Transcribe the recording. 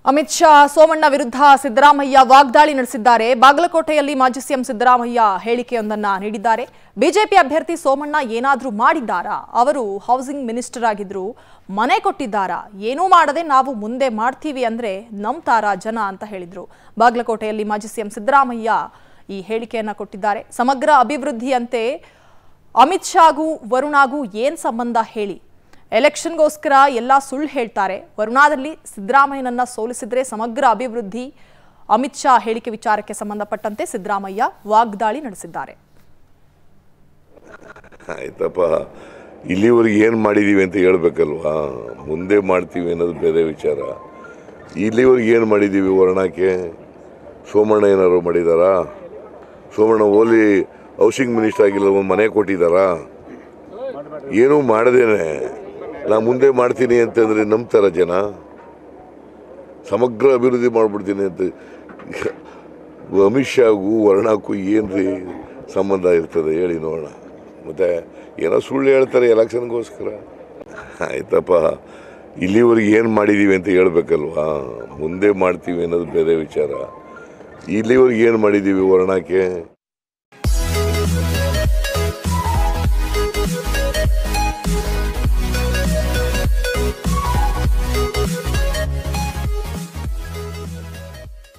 ಅಮಿತ್ ಶಾ ಸೋಮಣ್ಣ ವಿರುದ್ಧ ಸಿದ್ದರಾಮಯ್ಯ ವಾಗ್ದಾಳಿ ನಡೆಸಿದ್ದಾರೆ ಬಾಗಲಕೋಟೆಯಲ್ಲಿ ಮಾಜಿ ಸಿಎಂ ಸಿದ್ದರಾಮಯ್ಯ ಹೇಳಿಕೆಯೊಂದನ್ನ ನೀಡಿದ್ದಾರೆ ಬಿಜೆಪಿ ಅಭ್ಯರ್ಥಿ ಸೋಮಣ್ಣ ಏನಾದ್ರೂ ಮಾಡಿದ್ದಾರಾ ಅವರು ಹೌಸಿಂಗ್ ಮಿನಿಸ್ಟರ್ ಆಗಿದ್ರು ಮನೆ ಕೊಟ್ಟಿದ್ದಾರಾ ಏನೂ ಮಾಡದೆ ನಾವು ಮುಂದೆ ಮಾಡ್ತೀವಿ ಅಂದ್ರೆ ನಂಬ್ತಾರಾ ಜನ ಅಂತ ಹೇಳಿದ್ರು ಬಾಗಲಕೋಟೆಯಲ್ಲಿ ಮಾಜಿ ಸಿಎಂ ಸಿದ್ದರಾಮಯ್ಯ ಈ ಹೇಳಿಕೆಯನ್ನ ಕೊಟ್ಟಿದ್ದಾರೆ ಸಮಗ್ರ ಅಭಿವೃದ್ಧಿಯಂತೆ ಅಮಿತ್ ಶಾಗೂ ವರುಣಾಗೂ ಏನ್ ಸಂಬಂಧ ಹೇಳಿ ಎಲೆಕ್ಷನ್ಗೋಸ್ಕರ ಎಲ್ಲ ಸುಳ್ಳು ಹೇಳ್ತಾರೆ ವರುಣಾದಲ್ಲಿ ಸಿದ್ದರಾಮಯ್ಯನನ್ನ ಸೋಲಿಸಿದ್ರೆ ಸಮಗ್ರ ಅಭಿವೃದ್ಧಿ ಅಮಿತ್ ಶಾ ಹೇಳಿಕೆ ವಿಚಾರಕ್ಕೆ ಸಂಬಂಧಪಟ್ಟಂತೆ ಸಿದ್ದರಾಮಯ್ಯ ವಾಗ್ದಾಳಿ ನಡೆಸಿದ್ದಾರೆ ಆಯ್ತಪ್ಪ ಇಲ್ಲಿವರೆಗೆ ಏನು ಮಾಡಿದ್ದೀವಿ ಅಂತ ಹೇಳ್ಬೇಕಲ್ವಾ ಮುಂದೆ ಮಾಡ್ತೀವಿ ಅನ್ನೋದು ಬೇರೆ ವಿಚಾರ ಇಲ್ಲಿವರೆಗೆ ಏನು ಮಾಡಿದ್ದೀವಿ ವರ್ಣಕ್ಕೆ ಸೋಮಣ್ಣ ಏನಾದ್ರು ಮಾಡಿದಾರಾ ಸೋಮಣ್ಣ ಓಲಿ ಹೌಸಿಂಗ್ ಮಿನಿಸ್ಟರ್ ಆಗಿಲ್ಲ ಒಂದು ಮನೆ ಕೊಟ್ಟಿದ್ದಾರಾ ಏನೂ ಮಾಡದೇನೆ ನಾ ಮುಂದೆ ಮಾಡ್ತೀನಿ ಅಂತಂದರೆ ನಂಬ್ತಾರ ಜನ ಸಮಗ್ರ ಅಭಿವೃದ್ಧಿ ಮಾಡ್ಬಿಡ್ತೀನಿ ಅಂತ ಅಮಿತ್ ಶಾಗೂ ವರ್ಣಕ್ಕೂ ಏನು ರೀ ಸಂಬಂಧ ಇರ್ತದೆ ಹೇಳಿ ನೋಡೋಣ ಮತ್ತು ಏನೋ ಸುಳ್ಳು ಹೇಳ್ತಾರೆ ಎಲೆಕ್ಷನ್ಗೋಸ್ಕರ ಆಯ್ತಪ್ಪ ಇಲ್ಲಿವರೆಗೆ ಏನು ಮಾಡಿದ್ದೀವಿ ಅಂತ ಹೇಳ್ಬೇಕಲ್ವಾ ಮುಂದೆ ಮಾಡ್ತೀವಿ ಅನ್ನೋದು ಬೇರೆ ವಿಚಾರ ಇಲ್ಲಿವರೆಗೆ ಏನು ಮಾಡಿದ್ದೀವಿ ವರ್ಣಕ್ಕೆ